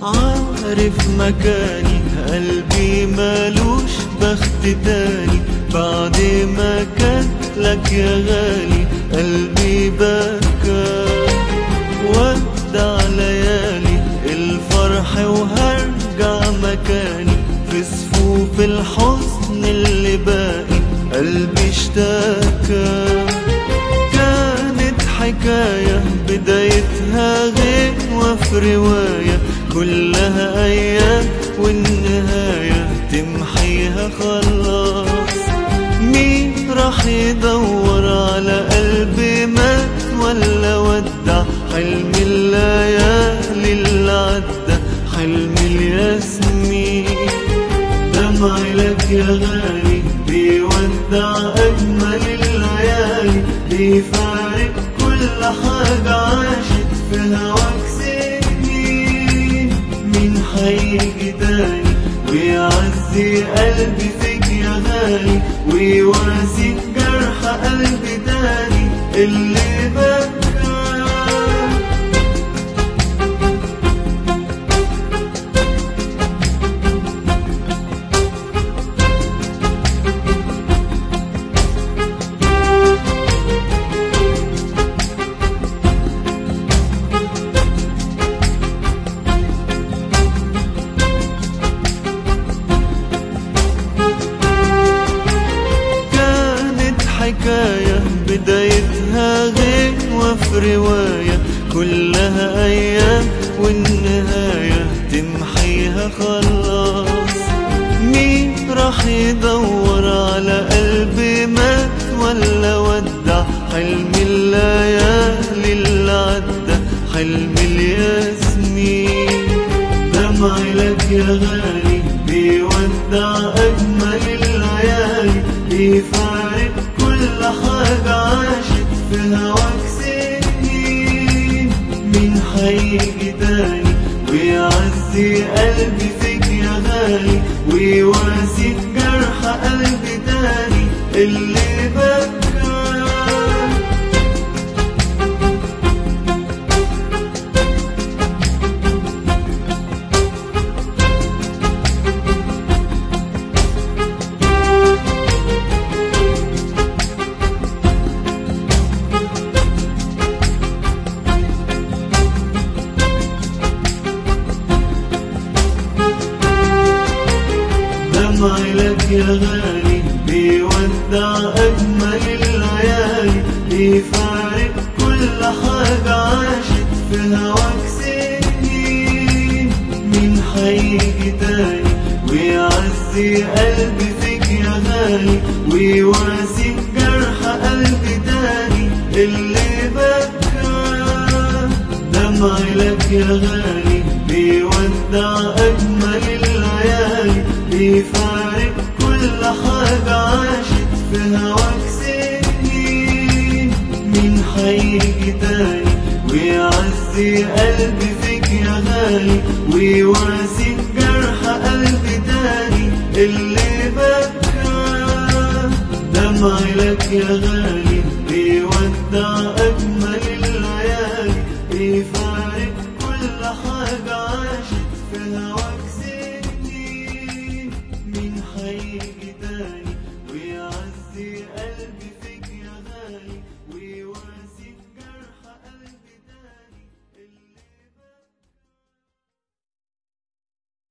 عارف مكاني قلبي مالوش بخت تاني بعد ما كان لك يا غالي قلبي بكى ودع ليالي الفرح وهرجع مكاني في صفوف الحزن اللي باقي قلبي اشتكى كانت حكاية بدايتها غير وفي رواية كلها أيام والنهاية تمحيها خلاص مين راح يدور على قلبي مات ولا ودع حلم الليالي اللي عدى حلم الياسمين دمعي لك يا غالي بيودع أجمل الليالي بيفارق كل حاجة عاشت في هواك سنين مين هيجي تاني ويعزي قلبي فيك يا غالي ويواسي جرح قلبي تاني اللي بكى كانت حكاية بدايتها غير وفي رواية كلها أيام والنهاية تمحيها خلاص مين راح يدور على قلبي مات ولا ودع حلم الليالي اللي عدى حلم الياسمين دمعي لك يا غالي بيودع أجمل الليالي بيفارق كل حاجة عاشت في هواك سنين مين هيجي تاني ويعزي قلبي فيك يا غالي ويواسي جرح قلبي تاني اللي بكى دمعي لك يا غالي بيودع أجمل الليالي بيفارق كل حاجة عاشت في هواك سنين مين هيجي تاني ويعزي قلبي فيك يا غالي ويواسي جرح قلبي تاني اللي بكى دمعي لك يا غالي بيودع أجمل الليالي بيفارق كل حاجة عاشت في هواك سنين مين هيجي تاني ويعزي قلبي فيك يا غالي ويواسي جرح قلبي تاني اللي بكى دمعي لك يا غالي بيودع أجمل الليالي بيفارق